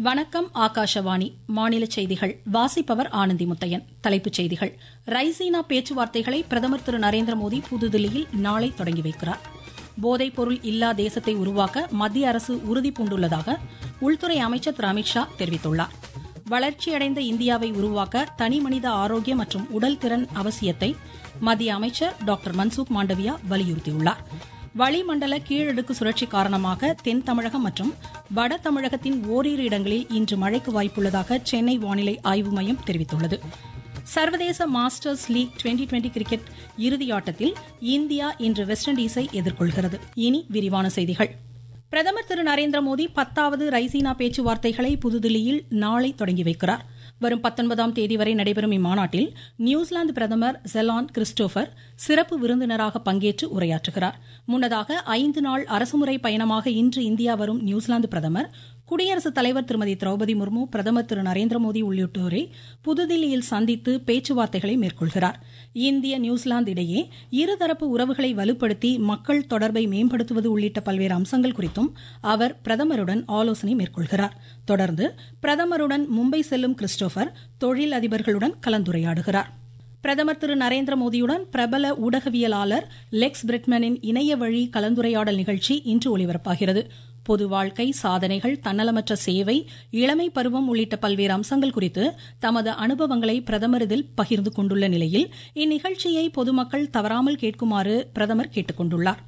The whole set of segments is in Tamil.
வணக்கம் ஆகாஷவாணி மாநில செய்திகள் வாசிப்பவர் ஆனந்தி முத்தையன் தலைப்புச் செய்திகள் ரைசீனா பேச்சுவார்த்தைகளை பிரதமர் திரு நரேந்திர மோடி புதுதில்லியில் நாளை தொடங்கி வைக்கிறார் போதைப் பொருள் இல்லா தேசத்தை உருவாக்க மத்திய அரசு உறுதி பூண்டுள்ளதாக உள்துறை அமைச்சர் திரு அமித்ஷா தெரிவித்துள்ளார் வளர்ச்சியடைந்த இந்தியாவை உருவாக்க தனிமனித ஆரோக்கியம் மற்றும் உடல் திறன் அவசியத்தை மத்திய அமைச்சர் டாக்டர் மன்சுக் மாண்டவியா வலியுறுத்தியுள்ளார் வளிமண்டல கீழடுக்கு சுழற்சி காரணமாக தென் தமிழகம் மற்றும் வட தமிழகத்தின் ஓரிரு இடங்களில் இன்று மழைக்கு வாய்ப்புள்ளதாக சென்னை வானிலை ஆய்வு மையம் தெரிவித்துள்ளது சர்வதேச masters league twenty twenty cricket இறுதியாட்டத்தில் இந்தியா இன்று வெஸ்ட் இண்டீஸை எதிர்கொள்கிறது இனி விரிவான செய்திகள் பிரதமர் திரு நரேந்திர மோடி பத்தாவது ரைசீனா பேச்சுவார்த்தைகளை புதுதில்லியில் நாளை தொடங்கி வைக்கிறார் வரும் பத்தொன்பதாம் தேதி வரை நடைபெறும் இம்மாநாட்டில் நியூசிலாந்து பிரதமர் ஜெலான் கிறிஸ்டோபர் சிறப்பு விருந்தினராக பங்கேற்று உரையாற்றுகிறார் முன்னதாக ஐந்து நாள் அரசுமுறை பயணமாக இன்று இந்தியா வரும் நியூசிலாந்து பிரதமர் குடியரசுத் தலைவர் திருமதி திரௌபதி முர்மு பிரதமர் திரு நரேந்திர மோடி உள்ளிட்டோரை புதுதில்லியில் சந்தித்து பேச்சுவார்த்தைகளை மேற்கொள்கிறார் இந்திய நியூசிலாந்து இடையே இருதரப்பு உறவுகளை வலுப்படுத்தி மக்கள் தொடர்பை மேம்படுத்துவது உள்ளிட்ட பல்வேறு அம்சங்கள் குறித்தும் அவர் பிரதமருடன் ஆலோசனை மேற்கொள்கிறார் தொடர்ந்து பிரதமருடன் மும்பை செல்லும் கிறிஸ்டோபர் தொழில் அதிபர்களுடன் கலந்துரையாடுகிறார் பிரதமர் திரு நரேந்திர மோடியுடன் பிரபல ஊடகவியலாளர் லெக்ஸ் பிரிட்மனின் இணைய வழி கலந்துரையாடல் நிகழ்ச்சி இன்று ஒலிபரப்பாகிறது பொது வாழ்க்கை சாதனைகள் தன்னலமற்ற சேவை இளமை பருவம் உள்ளிட்ட பல்வேறு அம்சங்கள் குறித்து தமது அனுபவங்களை பிரதமர் இதில் பகிர்ந்து கொண்டுள்ள நிலையில் இந்நிகழ்ச்சியை பொதுமக்கள் தவறாமல் கேட்குமாறு பிரதமர் கேட்டுக் கொண்டுள்ளார்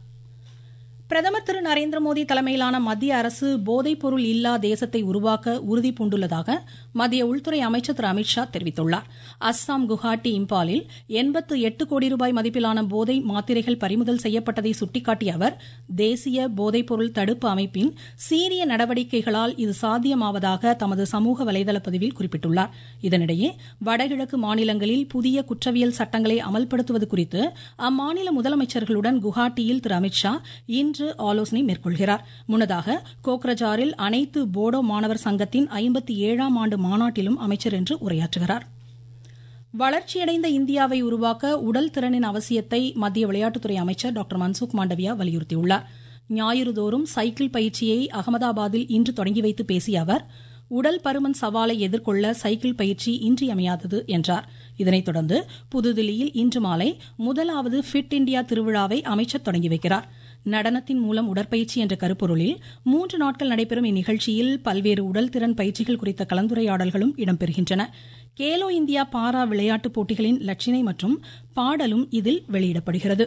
பிரதமர் திரு நரேந்திர மோடி தலைமையிலான மத்திய அரசு போதைப் பொருள் இல்லா தேசத்தை உருவாக்க உறுதி பூண்டுள்ளதாக மத்திய உள்துறை அமைச்சர் திரு அமித்ஷா தெரிவித்துள்ளார் அஸ்ஸாம் குவஹாட்டி இம்பாலில் எண்பத்து எட்டு கோடி ரூபாய் மதிப்பிலான போதை மாத்திரைகள் பறிமுதல் செய்யப்பட்டதை சுட்டிக்காட்டிய அவர் தேசிய போதைப் பொருள் தடுப்பு அமைப்பின் சீரிய நடவடிக்கைகளால் இது சாத்தியமாவதாக தமது சமூக வலைதள பதிவில் குறிப்பிட்டுள்ளார் இதனிடையே வடகிழக்கு மாநிலங்களில் புதிய குற்றவியல் சட்டங்களை அமல்படுத்துவது குறித்து அம்மாநில முதலமைச்சர்களுடன் குவஹாட்டியில் திரு அமித்ஷா இன்று ஆலோசனை மேற்கொள்கிறார் முன்னதாக கோக்ரஜாரில் அனைத்து போடோ மாணவர் சங்கத்தின் ஐம்பத்தி ஏழாம் ஆண்டு மாநாட்டிலும் அமைச்சர் இன்று உரையாற்றுகிறார் வளர்ச்சியடைந்த இந்தியாவை உருவாக்க உடல் திறனின் அவசியத்தை மத்திய விளையாட்டுத்துறை அமைச்சர் டாக்டர் மன்சுக் மாண்டவியா வலியுறுத்தியுள்ளார் ஞாயிறுதோறும் சைக்கிள் பயிற்சியை அகமதாபாத்தில் இன்று தொடங்கி வைத்து பேசிய அவர் உடல் பருமன் சவாலை எதிர்கொள்ள சைக்கிள் பயிற்சி இன்றியமையாதது என்றார் இதனைத் தொடர்ந்து புதுதில்லியில் இன்று மாலை முதலாவது ஃபிட் இண்டியா திருவிழாவை அமைச்சர் தொடங்கி வைக்கிறார் நடனத்தின் மூலம் உடற்பயிற்சி என்ற கருப்பொருளில் மூன்று நாட்கள் நடைபெறும் இந்நிகழ்ச்சியில் பல்வேறு உடல் திறன் பயிற்சிகள் குறித்த கலந்துரையாடல்களும் இடம்பெறுகின்றன கேலோ இந்தியா பாரா விளையாட்டுப் போட்டிகளின் லட்சினை மற்றும் பாடலும் இதில் வெளியிடப்படுகிறது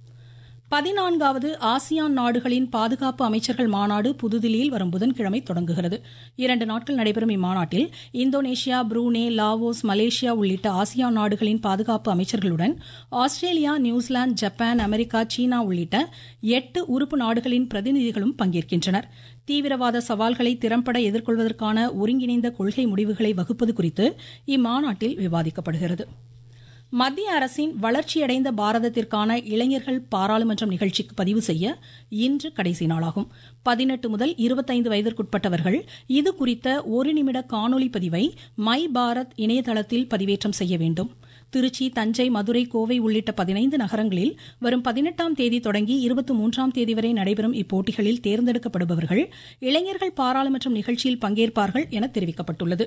பதினான்காவது ஆசியான் நாடுகளின் பாதுகாப்பு அமைச்சர்கள் மாநாடு புதுதில்லியில் வரும் புதன்கிழமை தொடங்குகிறது இரண்டு நாட்கள் நடைபெறும் இம்மாநாட்டில் இந்தோனேஷியா புரூனே லாவோஸ் மலேசியா உள்ளிட்ட ஆசியான் நாடுகளின் பாதுகாப்பு அமைச்சர்களுடன் ஆஸ்திரேலியா நியூசிலாந்து ஜப்பான் அமெரிக்கா சீனா உள்ளிட்ட எட்டு உறுப்பு நாடுகளின் பிரதிநிதிகளும் பங்கேற்கின்றனர் தீவிரவாத சவால்களை திறம்பட எதிர்கொள்வதற்கான ஒருங்கிணைந்த கொள்கை முடிவுகளை வகுப்பது குறித்து இம்மாநாட்டில் விவாதிக்கப்படுகிறது மத்திய அரசின் வளர்ச்சியடைந்த பாரதத்திற்கான இளைஞர்கள் பாராளுமன்றம் நிகழ்ச்சிக்கு பதிவு செய்ய இன்று கடைசி நாளாகும் பதினெட்டு முதல் இருபத்தைந்து வயதிற்குட்பட்டவர்கள் இது குறித்த ஒரு நிமிட காணொலி பதிவை மை பாரத் இணையதளத்தில் பதிவேற்றம் செய்ய வேண்டும் திருச்சி தஞ்சை மதுரை கோவை உள்ளிட்ட பதினைந்து நகரங்களில் வரும் பதினெட்டாம் தேதி தொடங்கி இருபத்தி மூன்றாம் தேதி வரை நடைபெறும் இப்போட்டிகளில் தேர்ந்தெடுக்கப்படுபவர்கள் இளைஞர்கள் பாராளுமன்றம் நிகழ்ச்சியில் பங்கேற்பார்கள் என தெரிவிக்கப்பட்டுள்ளது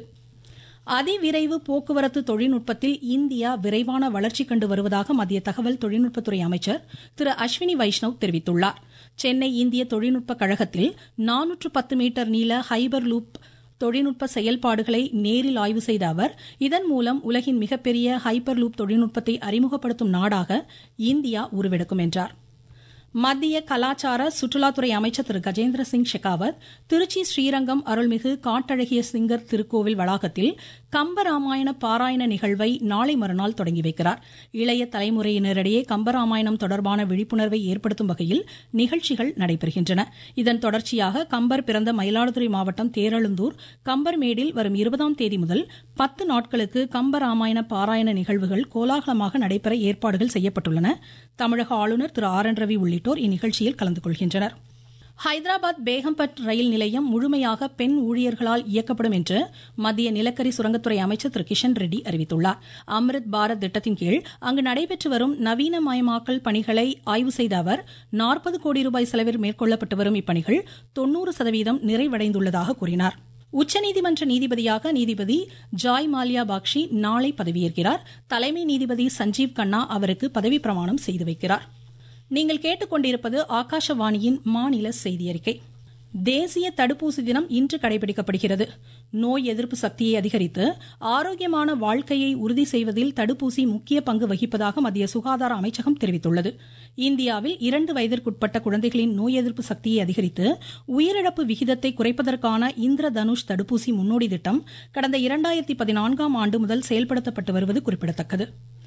அதிவிரைவு போக்குவரத்து தொழில்நுட்பத்தில் இந்தியா விரைவான வளர்ச்சி கண்டு வருவதாக மத்திய தகவல் தொழில்நுட்பத்துறை அமைச்சர் திரு அஸ்வினி வைஷ்ணவ் தெரிவித்துள்ளார் சென்னை இந்திய தொழில்நுட்ப கழகத்தில் நானூற்று பத்து மீட்டர் நீள ஹைபர் லூப் தொழில்நுட்ப செயல்பாடுகளை நேரில் ஆய்வு செய்த அவர் இதன் மூலம் உலகின் மிகப்பெரிய ஹைப்பர் லூப் தொழில்நுட்பத்தை அறிமுகப்படுத்தும் நாடாக இந்தியா உருவெடுக்கும் என்றார் மத்திய கலாச்சார சுற்றுலாத்துறை அமைச்சர் திரு கஜேந்திர சிங் ஷெகாவத் திருச்சி ஸ்ரீரங்கம் அருள்மிகு காட்டழகிய சிங்கர் திருக்கோவில் வளாகத்தில் கம்பராமாயண பாராயண நிகழ்வை நாளை மறுநாள் தொடங்கி வைக்கிறார் இளைய தலைமுறையினரிடையே கம்பராமாயணம் தொடர்பான விழிப்புணர்வை ஏற்படுத்தும் வகையில் நிகழ்ச்சிகள் நடைபெறுகின்றன இதன் தொடர்ச்சியாக கம்பர் பிறந்த மயிலாடுதுறை மாவட்டம் தேரழுந்தூர் கம்பர்மேடில் வரும் இருபதாம் தேதி முதல் பத்து நாட்களுக்கு கம்பராமாயண பாராயண நிகழ்வுகள் கோலாகலமாக நடைபெற ஏற்பாடுகள் செய்யப்பட்டுள்ளன தமிழக ஆளுநர் திரு ஆர் என் ரவி உள்ளிட்டோர் இந்நிகழ்ச்சியில் கலந்து கொள்கின்றனர் ஹைதராபாத் பேகம்பட் ரயில் நிலையம் முழுமையாக பெண் ஊழியர்களால் இயக்கப்படும் என்று மத்திய நிலக்கரி சுரங்கத்துறை அமைச்சர் திரு கிஷன் ரெட்டி அறிவித்துள்ளார் அம்ரித் பாரத் திட்டத்தின் கீழ் அங்கு நடைபெற்று வரும் நவீனமயமாக்கல் பணிகளை ஆய்வு செய்த அவர் நாற்பது கோடி ரூபாய் செலவில் மேற்கொள்ளப்பட்டு வரும் இப்பணிகள் தொன்னூறு சதவீதம் நிறைவடைந்துள்ளதாக கூறினார் உச்சநீதிமன்ற நீதிபதியாக நீதிபதி ஜாய் மால்யா பாக்ஷி நாளை பதவியேற்கிறார் தலைமை நீதிபதி சஞ்சீவ் கண்ணா அவருக்கு பதவி பிரமாணம் செய்து வைக்கிறார் நீங்கள் கேட்டுக்கொண்டிருப்பது ஆகாஷவாணியின் மாநில செய்தி அறிக்கை தேசிய தடுப்பூசி தினம் இன்று கடைபிடிக்கப்படுகிறது நோய் எதிர்ப்பு சக்தியை அதிகரித்து ஆரோக்கியமான வாழ்க்கையை உறுதி செய்வதில் தடுப்பூசி முக்கிய பங்கு வகிப்பதாக மத்திய சுகாதார அமைச்சகம் தெரிவித்துள்ளது இந்தியாவில் இரண்டு வயதிற்குட்பட்ட குழந்தைகளின் நோய் எதிர்ப்பு சக்தியை அதிகரித்து உயிரிழப்பு விகிதத்தை குறைப்பதற்கான இந்திர தனுஷ் தடுப்பூசி முன்னோடி திட்டம் கடந்த இரண்டாயிரத்தி பதினான்காம் ஆண்டு முதல் செயல்படுத்தப்பட்டு வருவது குறிப்பிடத்தக்கது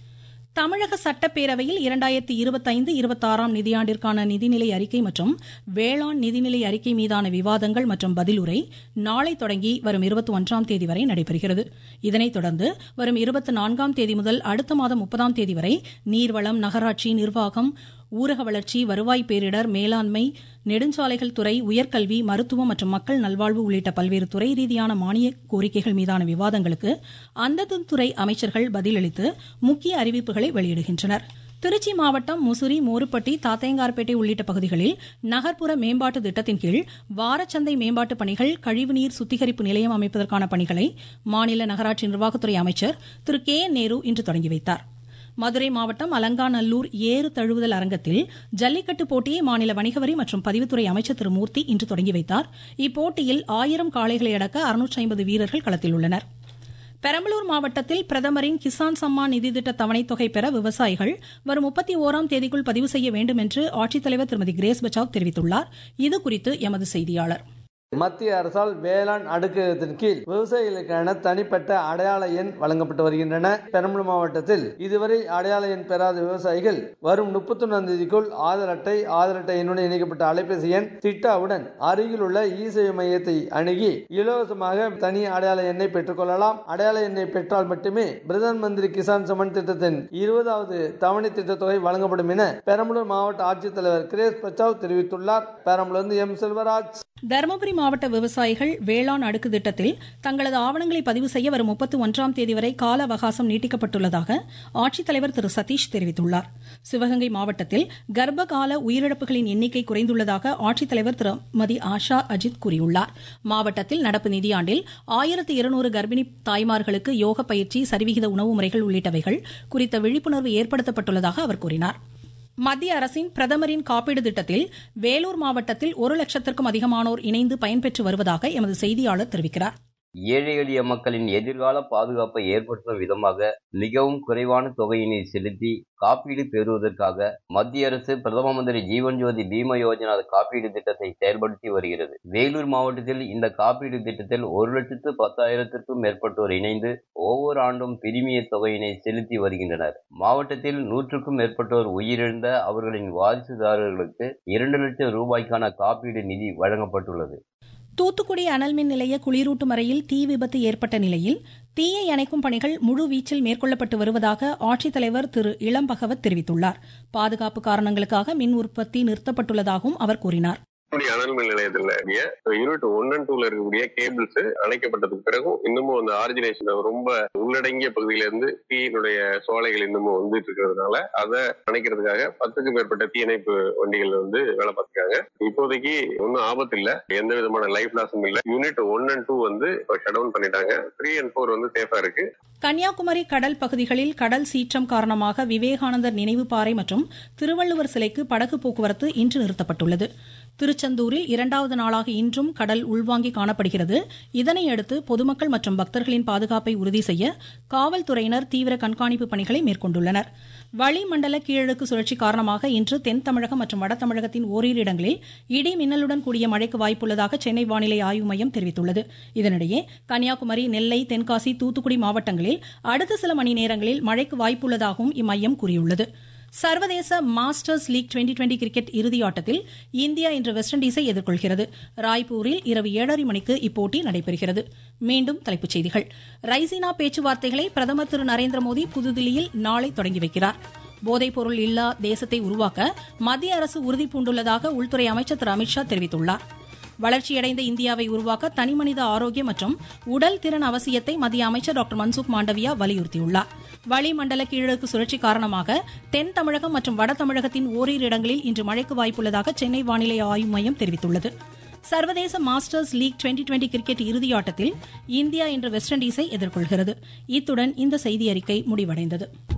தமிழக சட்டப்பேரவையில் இரண்டாயிரத்தி இருபத்தைந்து இருபத்தாறாம் நிதியாண்டிற்கான நிதிநிலை அறிக்கை மற்றும் வேளாண் நிதிநிலை அறிக்கை மீதான விவாதங்கள் மற்றும் பதிலுரை நாளை தொடங்கி வரும் இருபத்தி ஒன்றாம் தேதி வரை நடைபெறுகிறது இதனைத் தொடர்ந்து வரும் இருபத்தி நான்காம் தேதி முதல் அடுத்த மாதம் முப்பதாம் தேதி வரை நீர்வளம் நகராட்சி நிர்வாகம் ஊரக வளர்ச்சி வருவாய் பேரிடர் மேலாண்மை நெடுஞ்சாலைகள் துறை உயர்கல்வி மருத்துவம் மற்றும் மக்கள் நல்வாழ்வு உள்ளிட்ட பல்வேறு துறை ரீதியான மானிய கோரிக்கைகள் மீதான விவாதங்களுக்கு அந்தந்த துறை அமைச்சர்கள் பதிலளித்து முக்கிய அறிவிப்புகளை வெளியிடுகின்றனர் திருச்சி மாவட்டம் முசிறி மோருப்பட்டி தாத்தையங்கார்பேட்டை உள்ளிட்ட பகுதிகளில் நகர்ப்புற மேம்பாட்டு திட்டத்தின் கீழ் வாரச்சந்தை மேம்பாட்டு பணிகள் கழிவுநீர் சுத்திகரிப்பு நிலையம் அமைப்பதற்கான பணிகளை மாநில நகராட்சி நிர்வாகத்துறை அமைச்சர் திரு கே நேரு இன்று தொடங்கி வைத்தார் மதுரை மாவட்டம் அலங்காநல்லூர் ஏறு தழுவுதல் அரங்கத்தில் ஜல்லிக்கட்டு போட்டியை மாநில வணிகவரி மற்றும் பதிவுத்துறை அமைச்சர் திரு மூர்த்தி இன்று தொடங்கி வைத்தார் இப்போட்டியில் ஆயிரம் காளைகளை அடக்க அறுநூற்றி ஐம்பது வீரர்கள் களத்தில் உள்ளனர் பெரம்பலூர் மாவட்டத்தில் பிரதமரின் கிசான் சம்மான் நிதித்திட்ட தவணைத் தொகை பெற விவசாயிகள் வரும் முப்பத்தி ஓராம் தேதிக்குள் பதிவு செய்ய வேண்டும் என்று ஆட்சித்தலைவர் திருமதி கிரேஸ் பச்சாவ் தெரிவித்துள்ளார் இதுகுறித்து எமது செய்தியாளர் மத்திய அரசால் வேளாண் அடுக்ககத்தின் கீழ் விவசாயிகளுக்கான தனிப்பட்ட அடையாள எண் வழங்கப்பட்டு வருகின்றன பெரம்பலூர் மாவட்டத்தில் இதுவரை அடையாள எண் பெறாத விவசாயிகள் வரும் முப்பத்தி ஒன்றாம் தேதிக்குள் ஆதார் அட்டை ஆதார் அட்டை எண்ணுடன் இணைக்கப்பட்ட அலைபேசி எண் திட்டாவுடன் அருகில் உள்ள இ சேவை மையத்தை அணுகி இலவசமாக தனி அடையாள எண்ணை பெற்றுக் கொள்ளலாம் அடையாள எண்ணை பெற்றால் மட்டுமே பிரதான் மந்திரி கிசான் சமன் திட்டத்தின் இருபதாவது தவணை திட்ட தொகை வழங்கப்படும் என பெரம்பலூர் மாவட்ட ஆட்சித்தலைவர் கிரேஸ் பச்சாவ் தெரிவித்துள்ளார் பெரம்பலூர் எம் செல்வராஜ் தருமபுரி மாவட்ட விவசாயிகள் வேளாண் அடுக்கு திட்டத்தில் தங்களது ஆவணங்களை பதிவு செய்ய வரும் முப்பத்தி ஒன்றாம் தேதி வரை கால அவகாசம் நீட்டிக்கப்பட்டுள்ளதாக ஆட்சித்தலைவர் திரு சதீஷ் தெரிவித்துள்ளார் சிவகங்கை மாவட்டத்தில் கர்ப்ப கால உயிரிழப்புகளின் எண்ணிக்கை குறைந்துள்ளதாக ஆட்சித்தலைவர் திருமதி ஆஷா அஜித் கூறியுள்ளார் மாவட்டத்தில் நடப்பு நிதியாண்டில் ஆயிரத்து இருநூறு கர்ப்பிணி தாய்மார்களுக்கு யோக பயிற்சி சரிவிகித உணவு முறைகள் உள்ளிட்டவைகள் குறித்த விழிப்புணர்வு ஏற்படுத்தப்பட்டுள்ளதாக அவர் கூறினார் மத்திய அரசின் பிரதமரின் காப்பீடு திட்டத்தில் வேலூர் மாவட்டத்தில் ஒரு லட்சத்திற்கும் அதிகமானோர் இணைந்து பயன்பெற்று வருவதாக எமது செய்தியாளர் தெரிவிக்கிறார் ஏழை எளிய மக்களின் எதிர்கால பாதுகாப்பை ஏற்படுத்தும் விதமாக மிகவும் குறைவான தொகையினை செலுத்தி காப்பீடு பெறுவதற்காக மத்திய அரசு பிரதம மந்திரி ஜீவன் ஜோதி பீம யோஜனா காப்பீடு திட்டத்தை செயல்படுத்தி வருகிறது வேலூர் மாவட்டத்தில் இந்த காப்பீடு திட்டத்தில் ஒரு லட்சத்து பத்தாயிரத்திற்கும் மேற்பட்டோர் இணைந்து ஒவ்வொரு ஆண்டும் பிரிமிய தொகையினை செலுத்தி வருகின்றனர் மாவட்டத்தில் நூற்றுக்கும் மேற்பட்டோர் உயிரிழந்த அவர்களின் வாரிசுதாரர்களுக்கு இரண்டு லட்சம் ரூபாய்க்கான காப்பீடு நிதி வழங்கப்பட்டுள்ளது தூத்துக்குடி அனல் மின் நிலைய குளிரூட்டும் அறையில் தீ விபத்து ஏற்பட்ட நிலையில் தீயை அணைக்கும் பணிகள் முழு வீச்சில் மேற்கொள்ளப்பட்டு வருவதாக ஆட்சித்தலைவர் திரு இளம்பகவத் தெரிவித்துள்ளார் பாதுகாப்பு காரணங்களுக்காக மின் உற்பத்தி நிறுத்தப்பட்டுள்ளதாகவும் அவர் கூறினார் தூத்துக்குடி அனல் மின் நிலையத்தில் யூனிட் ஒன் அண்ட் டூல இருக்கக்கூடிய கேபிள்ஸ் அணைக்கப்பட்டதுக்கு பிறகும் இன்னமும் அந்த ஆரிஜினேஷன் ரொம்ப உள்ளடங்கிய பகுதியில இருந்து தீயினுடைய சோலைகள் இன்னமும் வந்துட்டு இருக்கிறதுனால அதை அணைக்கிறதுக்காக பத்துக்கும் மேற்பட்ட தீயணைப்பு வண்டிகள் வந்து வேலை பார்த்துருக்காங்க இப்போதைக்கு ஒன்றும் ஆபத்து இல்ல எந்த விதமான லைஃப் லாஸும் இல்ல யூனிட் ஒன் அண்ட் டூ வந்து ஷட் டவுன் பண்ணிட்டாங்க த்ரீ அண்ட் ஃபோர் வந்து சேஃபா இருக்கு கன்னியாகுமரி கடல் பகுதிகளில் கடல் சீற்றம் காரணமாக விவேகானந்தர் நினைவு பாறை மற்றும் திருவள்ளுவர் சிலைக்கு படகு போக்குவரத்து இன்று நிறுத்தப்பட்டுள்ளது திருச்செந்தூரில் இரண்டாவது நாளாக இன்றும் கடல் உள்வாங்கி காணப்படுகிறது இதனையடுத்து பொதுமக்கள் மற்றும் பக்தர்களின் பாதுகாப்பை உறுதி செய்ய காவல்துறையினர் தீவிர கண்காணிப்பு பணிகளை மேற்கொண்டுள்ளனர் வளிமண்டல கீழடுக்கு சுழற்சி காரணமாக இன்று தென் தமிழகம் மற்றும் வட தமிழகத்தின் ஓரிரு இடங்களில் இடி மின்னலுடன் கூடிய மழைக்கு வாய்ப்புள்ளதாக சென்னை வானிலை ஆய்வு மையம் தெரிவித்துள்ளது இதனிடையே கன்னியாகுமரி நெல்லை தென்காசி தூத்துக்குடி மாவட்டங்களில் அடுத்த சில மணி நேரங்களில் மழைக்கு வாய்ப்புள்ளதாகவும் இம்மையம் கூறியுள்ளது சர்வதேச masters league twenty twenty cricket இறுதி ஆட்டத்தில் இந்தியா இன்று வெஸ்ட் இண்டீஸை எதிர்கொள்கிறது ராய்ப்பூரில் இரவு ஏழரை மணிக்கு இப்போட்டி நடைபெறுகிறது மீண்டும் தலைப்புச் செய்திகள் ரைசினா பேச்சுவார்த்தைகளை பிரதமர் திரு நரேந்திர மோடி புதுதில்லியில் நாளை தொடங்கி வைக்கிறார் போதைப்பொருள் இல்லா தேசத்தை உருவாக்க மத்திய அரசு உறுதி பூண்டுள்ளதாக உள்துறை அமைச்சர் திரு அமித்ஷா தெரிவித்துள்ளார் வளர்ச்சியடைந்த இந்தியாவை உருவாக்க தனிமனித ஆரோக்கியம் மற்றும் உடல் திறன் அவசியத்தை மத்திய அமைச்சர் டாக்டர் மன்சுக் மாண்டவியா வலியுறுத்தியுள்ளார் வளிமண்டல கீழடுக்கு சுழற்சி காரணமாக தென் தமிழகம் மற்றும் வட தமிழகத்தின் ஓரிரு இடங்களில் இன்று மழைக்கு வாய்ப்புள்ளதாக சென்னை வானிலை ஆய்வு மையம் தெரிவித்துள்ளது சர்வதேச masters league twenty twenty cricket இறுதியாட்டத்தில் இந்தியா இன்று வெஸ்ட் இண்டீஸை எதிர்கொள்கிறது இத்துடன் இந்த செய்தியறிக்கை முடிவடைந்தது